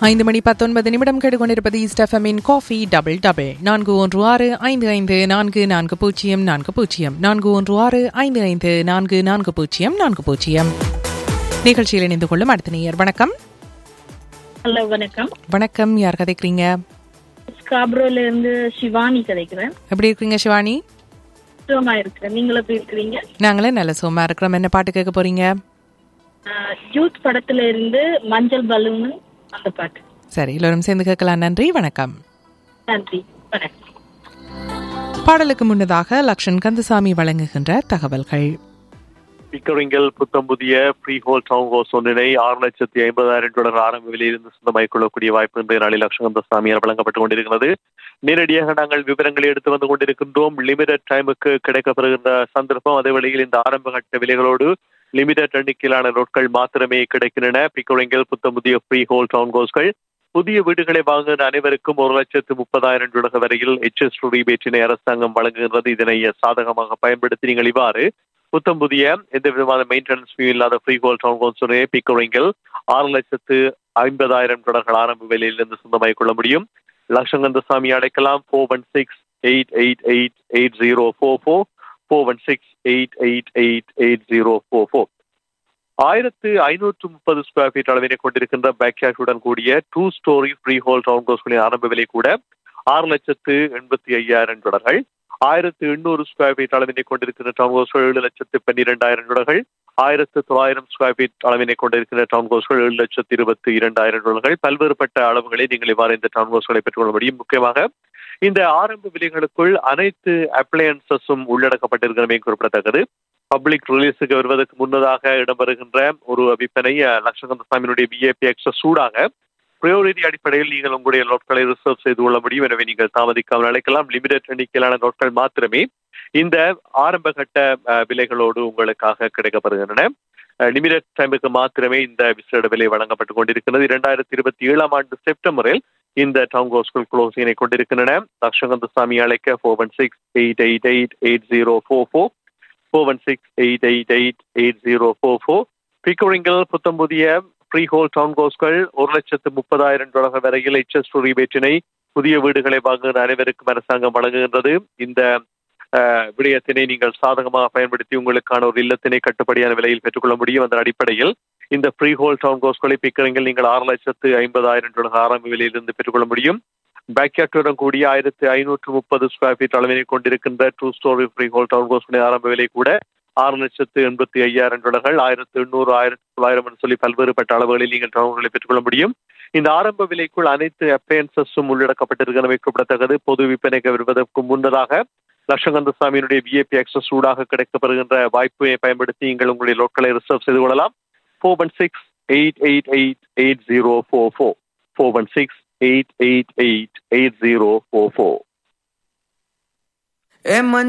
ஐந்து மணி பத்தொன்பது நிமிடம் கேட்டுக்கொண்டிருப்பது ஸ்டெஃபமின் காஃபி டபுள் டபுள் நான்கு ஒன்று ஆறு ஐந்து ஐந்து நான்கு நான்கு பூஜ்ஜியம் நான்கு பூஜ்ஜியம் நான்கு ஒன்று ஆறு ஐந்து ஐந்து நான்கு நான்கு பூஜ்ஜியம் நான்கு பூஜ்ஜியம் நிகழ்ச்சியில் இணைந்து கொள்ளும் அடுத்த நேயர் வணக்கம் ஹலோ வணக்கம் வணக்கம் யார் கதைக்கிறீங்க ஸ்காப்ரோல இருந்து சிவானி கதைக்கிறேன் எப்படி இருக்கீங்க சிவானி சுகமா இருக்கிறேன் நீங்களும் எப்படி இருக்கிறீங்க நாங்களே நல்ல சோமா இருக்கிறோம் என்ன பாட்டு கேட்க போறீங்க ஆஹ், யூத் படத்துல இருந்து மஞ்சள் பலூன் அந்த பாட்டு சரி எல்லோரும் சேர்ந்து கேட்கலாம் நன்றி வணக்கம் நன்றி வணக்கம் பாடலுக்கு முன்னதாக லக்ஷன் கந்தசாமி வழங்குகின்ற தகவல்கள் பிக்கரிங்கில் புத்தம் புதிய ஃப்ரீ ஹோல் டவுன் ஹோஸ் ஒன்றினை ஆறு லட்சத்தி ஐம்பதாயிரம் டாலர் ஆரம்ப விலையிலிருந்து சொந்தமாக்கிக் கொள்ளக்கூடிய வாய்ப்பு இன்றைய நாளில் லட்சகந்த சாமியார் வழங்கப்பட்டுக் கொண்டிருக்கிறது நேரடியாக நாங்கள் விவரங்களை எடுத்து வந்து கொண்டிருக்கின்றோம் லிமிடெட் டைமுக்கு கிடைக்கப்படுகின்ற சந்தர்ப்பம் அதே வேளையில் இந்த ஆரம்ப கட்ட விலைகளோடு லிமிடெட் எண்ணிக்கையிலான நாட்கள் மாத்திரமே கிடைக்கின்றன பிக்கரிங்கில் புத்தம் புதிய ஃப்ரீ ஹோல் டவுன் ஹோஸ்கள் புதிய வீடுகளை வாங்குகிற அனைவருக்கும் ஒரு லட்சத்து முப்பதாயிரம் டாலர் வரையில் எச்எஸ் ரீபேட்டினை அரசாங்கம் வழங்குகின்றது இதனை சாதகமாக பயன்படுத்தி நீங்கள் இவ்வாறு புத்தம் புதிய எந்த விதமான மெயின்டெனன்ஸ் ஃபீ இல்லாத ஃப்ரீ கோல் டவுன் கவுன்சிலே பிக்கரிங்கில் ஆறு லட்சத்து ஐம்பதாயிரம் டாலர்கள் ஆரம்ப விலையிலிருந்து சொந்தமாகிக் கொள்ள முடியும் லட்சங்கந்த சாமி அடைக்கலாம் four one six eight eight eight eight zero four four four one six eight eight eight eight zero four four ஆயிரத்து ஐநூற்று முப்பது ஸ்கொயர் ஃபீட் அளவினை கொண்டிருக்கின்ற பேக்யார்டுடன் கூடிய two storey freehold town ஹவுஸ்களின் ஆரம்ப விலை கூட ஆறு லட்சத்து எண்பத்தி ஐயாயிரம் டாலர்கள் ஆயிரத்து எண்ணூறு ஸ்கொயர் ஃபீட் அளவினை கொண்டிருக்கிற டவுன் ஹவுஸ்கள் ஏழு லட்சத்து பன்னிரெண்டாயிரம் டாலர்கள் ஆயிரத்து தொள்ளாயிரம் ஸ்கொயர் ஃபீட் அளவினை கொண்டிருக்கிற டவுன் ஹவுஸ்கள் ஏழு லட்சத்து இருபத்தி இரண்டாயிரம் டாலர்கள் பல்வேறுபட்ட அளவுகளை நீங்கள் இவ்வாறு இந்த டவுன் ஹவுஸ்களை பெற்றுக்கொள்ள முடியும் முக்கியமாக இந்த ஆரம்ப விலைகளுக்குள் அனைத்து அப்ளையன்சஸும் உள்ளடக்கப்பட்டிருக்கிறமே குறிப்பிடத்தக்கது பப்ளிக் ரிலீஸுக்கு வருவதற்கு முன்னதாக இடம்பெறுகின்ற ஒரு விற்பனை அஹ், லட்சகந்த சாமியினுடைய பிஏபி எக்ஸஸ் சூடாக ப்ரையோரிட்டி அடிப்படையில் நீங்கள் உங்களுடைய லோட்களை ரிசர்வ் செய்து கொள்ள முடியும் எனவே நீங்கள் தாமதிக்காமல் அழைக்கலாம் லிமிடெட் எண்ணிக்கையிலான லோட்கள் மாத்திரமே இந்த ஆரம்ப கட்ட அஹ், விலைகளோடு உங்களுக்காக கிடைக்கப்படுகின்றன லிமிடெட் டைமுக்கு மாத்திரமே இந்த விசேட விலை வழங்கப்பட்டுக் கொண்டிருக்கிறது இரண்டாயிரத்தி இருபத்தி ஏழாம் ஆண்டு செப்டம்பரில் இந்த டவுன் ஹோஸ்கள் க்ளோசிங்கை கொண்டிருக்கின்றன லட்சகந்த சாமி அழைக்க four one six eight eight eight eight zero four four four one six eight eight eight eight zero four four பிக்கோரிங்கல் புத்தம் புதிய ஃப்ரீ ஹோல் டவுன் கோஸ்கள் ஒரு லட்சத்து முப்பதாயிரம் டாலர் வரையில் எச்எஸ் ரீபேட்டினை புதிய வீடுகளை வாங்குகிற அனைவருக்கும் அரசாங்கம் வழங்குகின்றது இந்த அஹ், விடயத்தினை நீங்கள் சாதகமாக பயன்படுத்தி உங்களுக்கான ஒரு இல்லத்தினை கட்டுப்படியான விலையில் பெற்றுக்கொள்ள முடியும் அதன் அடிப்படையில் இந்த ஃப்ரீ ஹோல் டவுன் கோஸ்களை பிக்கரிங்கில் நீங்கள் ஆறு லட்சத்து ஐம்பதாயிரம் டாலர் ஆரம்ப விலையிலிருந்து பெற்றுக்கொள்ள முடியும் பேக்யார்டுடன் கூடிய ஆயிரத்தி ஐநூற்று முப்பது ஸ்கொயர் ஃபீட் அளவினை கொண்டிருக்கின்ற two storey freehold town கோஸ்களின் ஆரம்ப விலை கூட ஆறு லட்சத்து எண்பத்தி ஐயாயிரம் டாலர்கள் ஆயிரத்து எண்ணூறு ஆயிரத்தி தொள்ளாயிரம் என்று சொல்லி பல்வேறுபட்ட அளவுகளில் நீங்கள் டவுன்களை பெற்றுக்கொள்ள முடியும் இந்த ஆரம்ப விலைக்குள் அனைத்து அப்ளையன்சஸும் உள்ளடக்கப்பட்டிருக்கிறவை குறிப்பிடத்தக்கது பொது விற்பனைக்கு வருவதற்கு முன்னதாக லட்சகந்த சாமியினுடைய விஏபி எக்ஸஸ் சூடாக கிடைக்கப்படுகின்ற வாய்ப்பை பயன்படுத்தி நீங்கள் உங்களுடைய லோட்களை ரிசர்வ் செய்து கொள்ளலாம் four one six eight eight eight eight zero four four four one six eight eight eight eight zero four four ஏ மஞ்ச